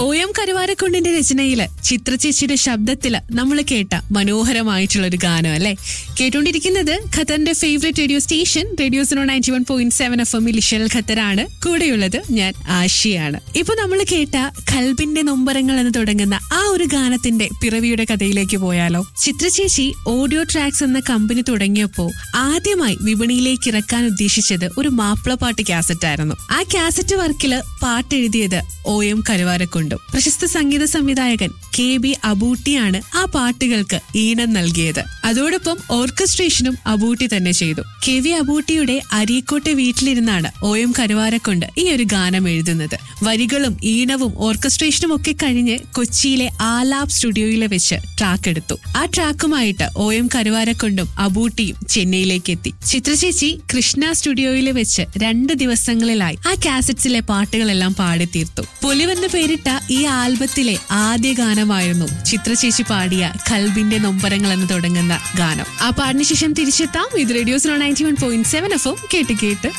O M കരുവാരക്കുണ്ടിന്റെ രചനയില് ചിത്രചേച്ചിയുടെ ശബ്ദത്തില് നമ്മൾ കേട്ട മനോഹരമായിട്ടുള്ള ഒരു ഗാനം അല്ലെ കേട്ടുകൊണ്ടിരിക്കുന്നത് ഖത്തറിന്റെ favourite radio station radio zero ninety one point seven F M ഇലിഷൽ ഖത്തറാണ് കൂടെയുള്ളത് ഞാൻ ആഷിയാണ് ഇപ്പൊ നമ്മൾ കേട്ട കൽബിന്റെ നൊമ്പരങ്ങൾ എന്ന് തുടങ്ങുന്ന ആ ഒരു ഗാനത്തിന്റെ പിറവിയുടെ കഥയിലേക്ക് പോയാലോ ചിത്രചേച്ചി ഓഡിയോ ട്രാക്സ് എന്ന കമ്പനി തുടങ്ങിയപ്പോ ആദ്യമായി വിപണിയിലേക്ക് ഇറക്കാൻ ഉദ്ദേശിച്ചത് ഒരു മാപ്പിളപ്പാട്ട് കാസറ്റ് ആയിരുന്നു ആ കാസറ്റ് വർക്കില് പാട്ട് എഴുതിയത് ഒ എം കരുവാരക്കുണ്ടും പ്രശസ്ത സംഗീത സംവിധായകൻ കെ ബി അബൂട്ടിയാണ് ആ പാട്ടുകൾക്ക് ഈണം നൽകിയത് അതോടൊപ്പം ഓർക്കസ്ട്രേഷനും അബൂട്ടി തന്നെ ചെയ്തു കെ വി അബൂട്ടിയുടെ അരീക്കോട്ടെ വീട്ടിലിരുന്നാണ് ഒ എം കരുവാരക്കുണ്ട് ഈ ഒരു ഗാനം എഴുതുന്നത് വരികളും ഈണവും ഓർക്കസ്ട്രേഷനും ഒക്കെ കഴിഞ്ഞ് കൊച്ചിയിലെ ആലാപ് സ്റ്റുഡിയോയിലെ വെച്ച് ട്രാക്ക് എടുത്തു ആ ട്രാക്കുമായിട്ട് ഒ എം കരുവാരക്കൊണ്ടും അബൂട്ടിയും ചെന്നൈയിലേക്ക് എത്തി ചിത്രചേച്ചി കൃഷ്ണ സ്റ്റുഡിയോയിൽ വെച്ച് രണ്ട് ദിവസങ്ങളിലായി ആ കാസറ്റ്സിലെ പാട്ടുകളെല്ലാം പാടി തീർത്തു പൊലിവെന്ന് പേരിട്ട ഈ ആൽബത്തിലെ ആദ്യ ഗാനമായിരുന്നു ചിത്രചേച്ചി പാടിയ കൽബിന്റെ നൊമ്പരങ്ങൾ എന്ന് തുടങ്ങുന്ന ഗാനം ആ പാടിന് ശേഷം തിരിച്ചെത്താം ഇത് radios ninety one point seven എഫും കേട്ട് കേട്ട്